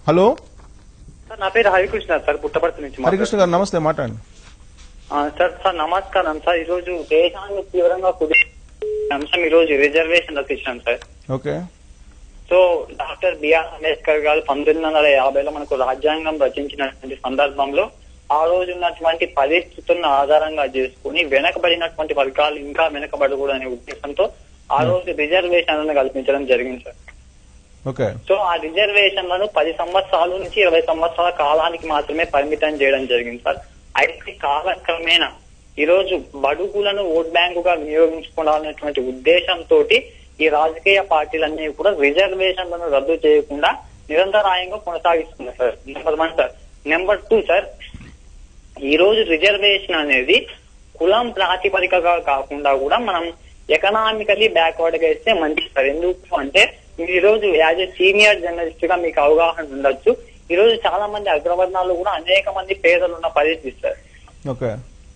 Hello sir నా పేరు Harikrishna sir Puttaparthi నుంచి హరికృష్ణ గారు నమస్తే మాట్లాడండి ఆ, సార్ సార్ నమస్కారం సార్ ఈ రోజు దేశాన్ని తీవ్రంగా కుదిరే అంశం ఈ రోజు రిజర్వేషన్ రచించాం sir okay so doctor BR Ambedkar garu పంతొమ్మిది వందల యాభైలో మనకు రాజ్యాంగం రచించినటువంటి సందర్భంలో ఆ రోజు ఉన్నటువంటి పరిస్థితులను ఆధారంగా చేసుకుని వెనకబడినటువంటి వర్గాలు ఇంకా వెనకబడకూడదు అనే ఉద్దేశంతో ఆ రోజు రిజర్వేషన్లను కల్పించడం జరిగింది సార్ ఓకే సో ఆ రిజర్వేషన్లను పది సంవత్సరాల నుంచి ఇరవై సంవత్సరాల కాలానికి మాత్రమే పరిమితం చేయడం జరిగింది సార్ అయితే కాలక్రమేణా ఈ రోజు బడుగులను ఓట్ బ్యాంకుగా వినియోగించుకోవాలనేటువంటి ఉద్దేశంతో ఈ రాజకీయ పార్టీలన్నీ కూడా రిజర్వేషన్లను రద్దు చేయకుండా నిరంతరాయంగా కొనసాగిస్తున్నాయి sir number one sir number two sir ఈ రోజు రిజర్వేషన్ అనేది కులం ప్రాతిపదికగా కాకుండా కూడా మనం ఎకనామికలీ బ్యాక్వర్డ్ గా ఇస్తే మంచిది సార్ ఎందుకు అంటే మీరు ఈ రోజు యాజ్ ఎ సీనియర్ జర్నలిస్ట్ గా మీకు అవగాహన ఉండొచ్చు ఈ రోజు చాలా మంది అగ్రవర్ణాలు కూడా అనేక మంది పేదలు ఉన్న పరిస్థితి సార్ ఓకే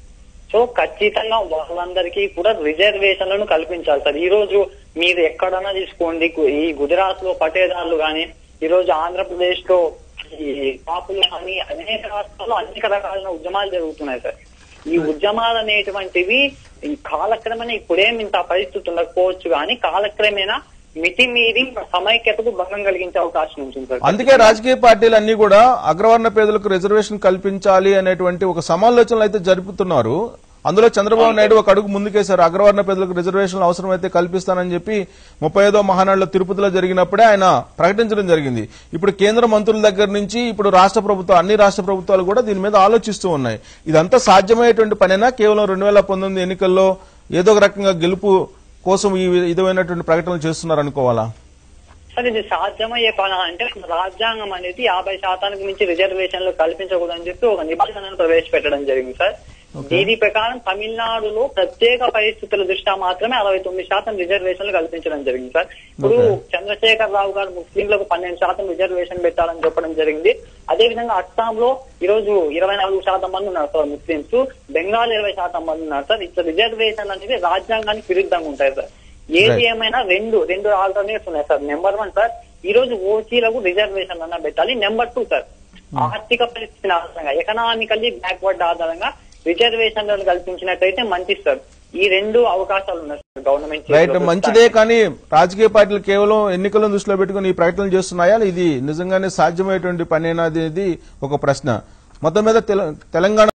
సో ఖచ్చితంగా వాళ్ళందరికీ కూడా రిజర్వేషన్లను కల్పించాలి సార్ ఈ రోజు మీరు ఎక్కడన్నా తీసుకోండి గు- ఈ గుజరాత్ లో పటేదారులు కానీ ఈ రోజు ఆంధ్రప్రదేశ్ లో ఈ కాపులు కానీ అనేక రాష్ట్రాల్లో అనేక రకాలైన ఉద్యమాలు జరుగుతున్నాయి సార్ ఈ ఉద్యమాలు అనేటువంటివి ఈ కాలక్రమేణా ఇప్పుడేం ఇంత పరిస్థితి ఉండకపోవచ్చు కానీ కాలక్రమేణా మితి మీరి సమైక్యతకు భంగం కలిగించే అవకాశం ఉంటుంది సార్ అందుకే రాజకీయ పార్టీలు అన్ని కూడా అగ్రవర్ణ పేదలకు రిజర్వేషన్ కల్పించాలి అనేటువంటి ఒక సమాలోచనలు అయితే జరుపుతున్నారు అందులో చంద్రబాబు నాయుడు ఒక అడుగు ముందుకేశారు అగ్రవర్ణ పేదలకు రిజర్వేషన్లు అవసరమైతే కల్పిస్తానని చెప్పి ముప్పై ఐదో మహానాడులో తిరుపతిలో జరిగినప్పుడే ఆయన ప్రకటించడం జరిగింది ఇప్పుడు కేంద్ర మంత్రుల దగ్గర నుంచి ఇప్పుడు రాష్ట్ర ప్రభుత్వం అన్ని రాష్ట్ర ప్రభుత్వాలు కూడా దీని మీద ఆలోచిస్తూ ఉన్నాయి ఇదంతా సాధ్యమయ్యేటువంటి పనేనా కేవలం రెండు వేల పంతొమ్మిది ఎన్నికల్లో ఏదో ఒక రకంగా గెలుపు కోసం ఈ విధమైనటువంటి ప్రకటనలు చేస్తున్నారు అనుకోవాలా సార్ ఇది సాధ్యమయ్యే పని అంటే రాజ్యాంగం అనేది యాభై శాతానికి మించి రిజర్వేషన్లు కల్పించకూడదని చెప్పి ఒక నిబంధనను ప్రవేశపెట్టడం జరిగింది సార్ దీని ప్రకారం తమిళనాడులో ప్రత్యేక పరిస్థితుల దృష్ట్యా మాత్రమే అరవై తొమ్మిది శాతం రిజర్వేషన్లు కల్పించడం జరిగింది సార్ ఇప్పుడు Okay. చంద్రశేఖర్ రావు గారు ముస్లింలకు పన్నెండు శాతం రిజర్వేషన్ పెట్టాలని చెప్పడం జరిగింది అదే విధంగా అస్సాంలో ఈ రోజు ఇరవై నాలుగు శాతం మంది ఉన్నారు సార్ ముస్లింస్ బెంగాల్ ఇరవై శాతం మంది ఉన్నారు సార్ ఇట్లా రిజర్వేషన్ అనేది రాజ్యాంగానికి విరుద్ధంగా ఉంటాయి సార్ ఏది Right. ఏమైనా రెండు రెండు ఆల్టర్నేట్స్ ఉన్నాయి సార్ నెంబర్ వన్ సార్ ఈ రోజు ఓసీలకు రిజర్వేషన్ అన్న పెట్టాలి నెంబర్ టూ సార్ ఆర్థిక పరిస్థితిని ఆధారంగా ఎకనామికల్లీ బ్యాక్వర్డ్ ఆధారంగా రిజర్వేషన్లను కల్పించినట్టయితే మంచిది సార్ ఈ రెండు అవకాశాలు ఉన్నాయి సార్ గవర్నమెంట్ రైట్ మంచిదే కానీ రాజకీయ పార్టీలు కేవలం ఎన్నికలను దృష్టిలో పెట్టుకుని ఈ ప్రకటనలు చేస్తున్నాయా ఇది నిజంగానే సాధ్యమయ్యేటువంటి పనేనా అనేది ఒక ప్రశ్న మొత్తం మీద తెల- తెలంగాణ